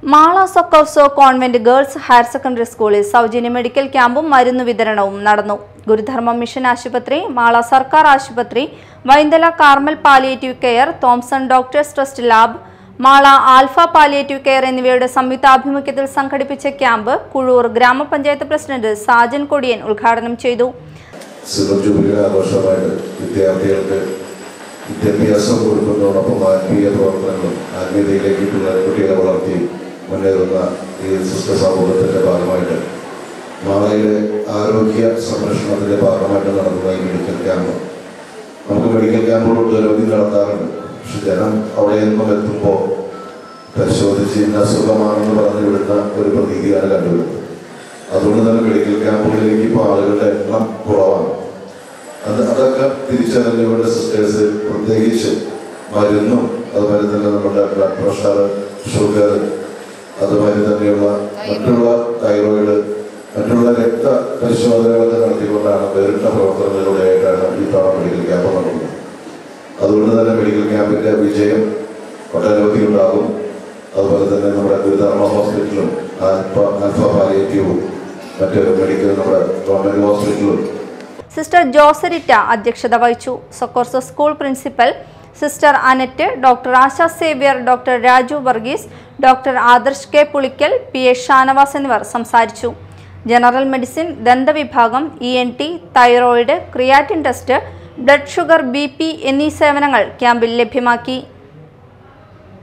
Mala Socorro convent girls higher secondary സ്കൂളിൽ സൗജന്യ medical ക്യാമ്പും മരുന്നു വിതരണവും നടന്നു ഗുരുധർമ്മ മിഷൻ ആശുപത്രി മാള സർക്കാർ ആശുപത്രി Vynthala Carmel palliative care Thomson doctors trust lab Mala alpha palliative care എന്നിവയുടെ സംയുക്താഭിമുഖ്യത്തിൽ സംഘടിപ്പിച്ച ക്യാമ്പ് കുഴൂർ ഗ്രാമപഞ്ചായത്ത് പ്രസിഡന്റ് സാജൻ കൊടിയൻ ഉദ്ഘാടനം ചെയ്തു സിൽവർ ജൂബിലി ആഘോഷമായിട്ട് വിദ്യാർത്ഥികൾക്ക് വിദ്യാഭ്യാസം കൊടുക്കുന്നതോടൊപ്പം ആത്മീയ പ്രവർത്തനങ്ങളും ആത്മീയതയിലേക്ക് പിള്ളേരെ കുട്ടികളെ വളർത്തി മുന്നേറുന്ന ഈ സുസ്ഥ സമൂഹത്തിൻ്റെ ഭാഗമായിട്ട് നാളെയിലെ ആരോഗ്യ സംരക്ഷണത്തിൻ്റെ ഭാഗമായിട്ട് നടത്തുന്ന ഈ മെഡിക്കൽ ക്യാമ്പ് നമുക്ക് മെഡിക്കൽ ക്യാമ്പുകൾ നിരവധി നടത്താറുണ്ട് പക്ഷെ ജനം അവിടെ നിന്നും എത്തുമ്പോൾ പരിശോധിച്ച് ഇന്ന അസുഖമാണെന്ന് പറഞ്ഞു വിടുന്ന ഒരു പ്രതീതിയാണ് കണ്ടുവരുന്നത് അതുകൊണ്ട് തന്നെ മെഡിക്കൽ ക്യാമ്പുകളിലേക്ക് ഇപ്പോൾ ആളുകളുടെ എണ്ണം കുറവാണ് അത് അതൊക്കെ തിരിച്ചറിഞ്ഞുകൊണ്ട് സിസ്റ്റേഴ്സ് പ്രത്യേകിച്ച് മരുന്നും അതുപോലെ തന്നെ നമ്മുടെ ബ്ലഡ് പ്രഷർ ഷുഗർ അതുപോലെ തന്നെയുള്ള മറ്റുള്ള തൈറോയിഡ് മറ്റുള്ള രക്ത പരിശോധനകളൊക്കെ നടത്തിക്കൊണ്ടാണ് വേറിട്ട പ്രവർത്തനങ്ങളിലൂടെയായിട്ടാണ് ഈ തവണ മെഡിക്കൽ ക്യാമ്പ് നടക്കുന്നത് അതുകൊണ്ട് തന്നെ മെഡിക്കൽ ക്യാമ്പിന്റെ വിജയം ഒട്ടനവധി ഉണ്ടാകും അതുപോലെ തന്നെ നമ്മുടെ ഗുരുധർമ്മ ഹോസ്പിറ്റലും ആൽഫ ആൽഫ പാലിയേറ്റീവും മറ്റ് മെഡിക്കൽ നമ്മുടെ ഗവൺമെന്റ് ഹോസ്പിറ്റലും സിസ്റ്റർ ജോസരിറ്റ അധ്യക്ഷത വഹിച്ചു Socorro school principal sister Annet doctor Asha Xavier doctor Raju Varghese doctor Adarsh K Pulickal P A Shanavas എന്നിവർ സംസാരിച്ചു ജനറൽ മെഡിസിൻ ദന്തവിഭാഗം E N T thyroid creatinine test blood sugar B P എന്നീ സേവനങ്ങൾ ക്യാമ്പിൽ ലഭ്യമാക്കി